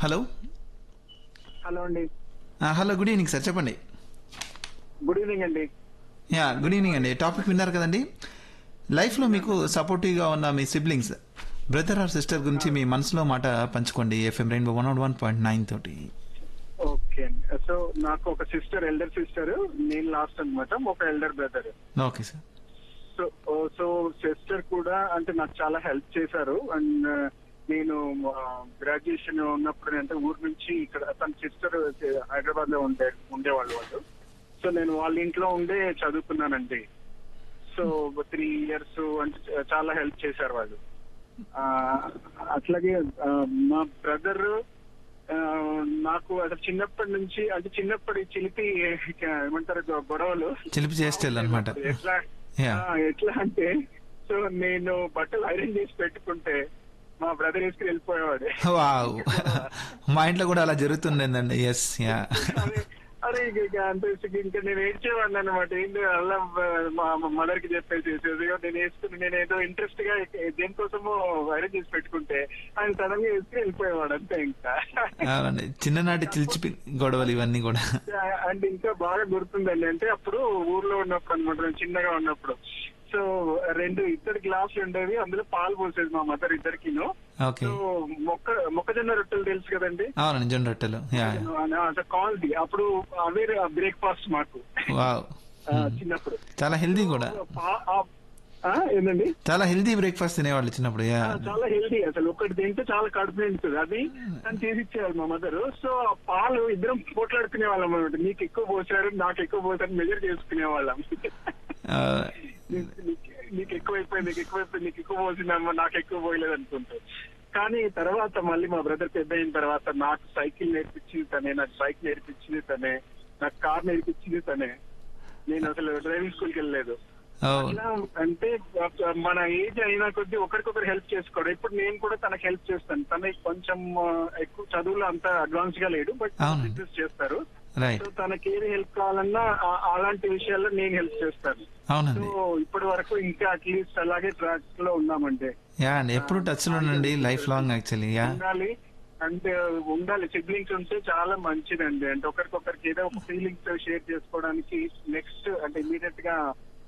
Hello hello అండి ఆ, hello good evening sir చెప్పండి గుడ్ ఈవినింగ్ అండి యా గుడ్ ఈవినింగ్ అండి టాపిక్ విన్నారు కదండి లైఫ్లో మీకు సపోర్టివ్గా ఉన్న మీ సిబ్లింగ్స్ బ్రదర్ ఆర్ సిస్టర్ గురించి మీ మనసులో మాట పంచుకోండి FM rainbow one naught one point nine తోటి ఓకే అండి సో నాకు ఒక సిస్టర్ ఎల్డర్ సిస్టర్ నేను లాస్ట్ అన్నమాట ఒక elder brother okay sir so so sister కూడా అంటే నాకు చాలా హెల్ప్ చేశారు అండ్ నేను గ్రాడ్యుయేషన్ ఉన్నప్పుడు అంటే ఊరు నుంచి ఇక్కడ తన సిస్టర్ హైదరాబాద్ లో ఉండే ఉండేవాళ్ళు వాళ్ళు సో నేను వాళ్ళ ఇంట్లో ఉండే చదువుకున్నానండి సో త్రీ ఇయర్స్ అంటే చాలా హెల్ప్ చేశారు వాళ్ళు ఆ, అట్లాగే ఆ, మా బ్రదర్ నాకు అసలు చిన్నప్పటి నుంచి అంటే చిన్నప్పటి చిలిపి ఏమంటారు గొ- గొడవలు చిలిపి చేష్టలు అనమాట ఎట్లా Yeah. ఆ, ఎట్లా అంటే సో నేను బట్టలు ఐరన్ చేసి పెట్టుకుంటే మా బ్రదర్ వేసుకుని వెళ్ళిపోయేవాడు వావ్ మా ఇంట్లో కూడా అలా జరుగుతుండేదండి ఎస్ యా అరే అరే ఇక ఇక అంత ఇసుక ఇంకా నేను ఏడ్చేవాడిని అనమాట ఏంటి అలా మా మదర్ కి చెప్పేసి "ఇదిగో నేను వేసుకుని నేను ఏదో ఇంట్రెస్ట్ గా దేనికోసమో ఐరన్ చేసి పెట్టుకుంటే ఆయన సడన్ గా వేసుకుని వెళ్ళిపోయేవాడు అంతే ఇంకా అవునండి చిన్ననాటి చిలిచిపి గొడవలు ఇవన్నీ కూడా అండ్ ఇంకా బాగా గుర్తుందండి అంటే అప్పుడు ఊర్లో ఉన్నప్పుడు అనమాట నేను చిన్నగా ఉన్నప్పుడు సో రెండు ఇద్దరు గ్లాసులు ఉండేవి అందులో పాలు పోసేది మా మదర్ ఇద్దరికిను ఓకే సో మొక్క మొక్కజొన్న రొట్టెలు తెలుసు కదండి అవునండి జొన్న రొట్టెలు యా కాల్ది అప్పుడు అవే బ్రేక్ఫాస్ట్ మాకు వావ్ ఆ, చిన్నప్పుడు చాలా హెల్దీ కూడా పా- ఆ- ఆ, ఏందండి చాలా హెల్దీ బ్రేక్ఫాస్ట్ తినేవాళ్ళు చిన్నప్పుడు యా ఆ, చాలా హెల్దీ అసలు ఒకటి తింటే చాలా కడుపు నిండుతుంది అది తను చేసి ఇచ్చేవాళ్ళు మా మదర్ సో ఆ పాలు ఇద్దరం పోట్లాడుకునే వాళ్ళం అనమాట నీకు ఎక్కువ పోసారు నాకు ఎక్కువ పోసారు మెజర్ చేసుకునే వాళ్ళం ఆ, నీకు- నీకు- నీకు ఎక్కువైపోయింది నీకు ఎక్కువైపోయింది నీకు ఎక్కువ పోసిందమ్మా నాకు ఎక్కువ పోయలేదు అనుకుంటా కానీ తర్వాత మళ్ళీ మా బ్రదర్ పెద్ద అయిన తర్వాత నాకు సైకిల్ నేర్పించింది తనే నాకు బైక్ నేర్పించింది తనే నాకు కార్ నేర్పించింది తనే నేను అసలు డ్రైవింగ్ స్కూల్కి వెళ్ళలేదు ఓ అట్లా అంటే మన ఏజ్ అయినా కొద్దీ ఒకరికొకరు హెల్ప్ చేసుకోవడం ఇప్పుడు నేను కూడా తనకి హెల్ప్ చేస్తాను తన కొంచెం ఆ, ఎక్కువ చదువులో అంత అడ్వాన్స్ గా లేడు బట్ అవును. బిజినెస్ చేస్తారు రైట్ సో తనకి ఏది హెల్ప్ కావాలన్నా ఆ- అలాంటి విషయాల్లో నేను హెల్ప్ చేస్తాను సో అవునండి ఇప్పటి వరకు ఇంకా అట్లీస్ట్ అలాగే ట్రాక్ లో ఉన్నామంటే యా అండి ఎప్పుడు టచ్ లో ఉండండి లైఫ్ లాంగ్ యాక్చువల్లీ యా ఉండాలి అంటే ఉండాలి సిబ్లింగ్స్ ఉంటే చాలా మంచిదండి అంటే ఒకరికొకరికి ఏదో ఒక ఫీలింగ్స్ షేర్ చేసుకోవడానికి నెక్స్ట్ అంటే ఇమీడియట్ గా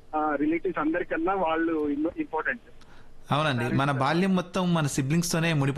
రిలేటివ్స్ అందరికన్నా వాళ్ళు ఇంపార్టెంట్ అవునండి మన బాల్యం మొత్తం మన సిబ్లింగ్స్ తోనే ముడి